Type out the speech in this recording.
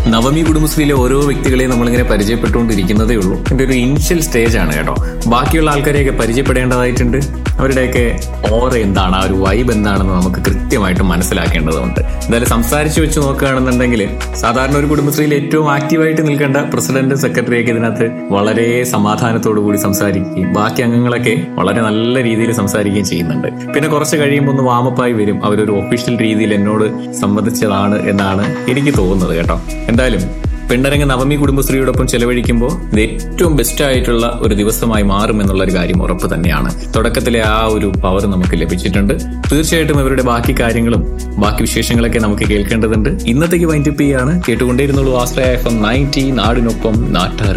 നവമി കുടുംബശ്രീയിലെ ഓരോ വ്യക്തികളെയും നമ്മളിങ്ങനെ പരിചയപ്പെട്ടുകൊണ്ടിരിക്കുന്നതേ ഉള്ളൂ ഇതിന്റെ ഒരു ഇനിഷ്യൽ സ്റ്റേജ് ആണ് കേട്ടോ ബാക്കിയുള്ള ആൾക്കാരെയൊക്കെ പരിചയപ്പെടേണ്ടതായിട്ടുണ്ട് അവരുടെയൊക്കെ ഓറ എന്താണ് ആ ഒരു വൈബ് എന്താണെന്ന് നമുക്ക് കൃത്യമായിട്ട് മനസ്സിലാക്കേണ്ടതുണ്ട് എന്തായാലും സംസാരിച്ചു വെച്ച് നോക്കുകയാണെന്നുണ്ടെങ്കിൽ സാധാരണ ഒരു കുടുംബശ്രീയിൽ ഏറ്റവും ആക്റ്റീവായിട്ട് നിൽക്കേണ്ട പ്രസിഡന്റ് സെക്രട്ടറിയൊക്കെ ഇതിനകത്ത് വളരെ സമാധാനത്തോടു കൂടി സംസാരിക്കുകയും ബാക്കി അംഗങ്ങളൊക്കെ വളരെ നല്ല രീതിയിൽ സംസാരിക്കുകയും ചെയ്യുന്നുണ്ട് പിന്നെ കുറച്ച് കഴിയുമ്പോൾ ഒന്ന് വാമപ്പായി വരും അവരൊരു ഒഫീഷ്യൽ രീതിയിൽ എന്നോട് സംബന്ധിച്ചതാണ് എന്നാണ് എനിക്ക് തോന്നുന്നത് കേട്ടോ എന്തായാലും പെണ്ണരങ്ങ് നവമി കുടുംബശ്രീയോടൊപ്പം ചെലവഴിക്കുമ്പോൾ ഇത് ഏറ്റവും ബെസ്റ്റ് ആയിട്ടുള്ള ഒരു ദിവസമായി മാറും എന്നുള്ള ഒരു കാര്യം ഉറപ്പ് തന്നെയാണ് തുടക്കത്തിലെ ആ ഒരു പവർ നമുക്ക് ലഭിച്ചിട്ടുണ്ട് തീർച്ചയായിട്ടും ഇവരുടെ ബാക്കി കാര്യങ്ങളും ബാക്കി വിശേഷങ്ങളൊക്കെ നമുക്ക് കേൾക്കേണ്ടതുണ്ട് ഇന്നത്തേക്ക് വൈൻഡപ്പ് ചെയ്യാണ് കേട്ടുകൊണ്ടേയിരുന്നുള്ളൂ ആശ്രയ എഫ് എം നയൻറ്റി നാടിനൊപ്പം നാട്ടാർ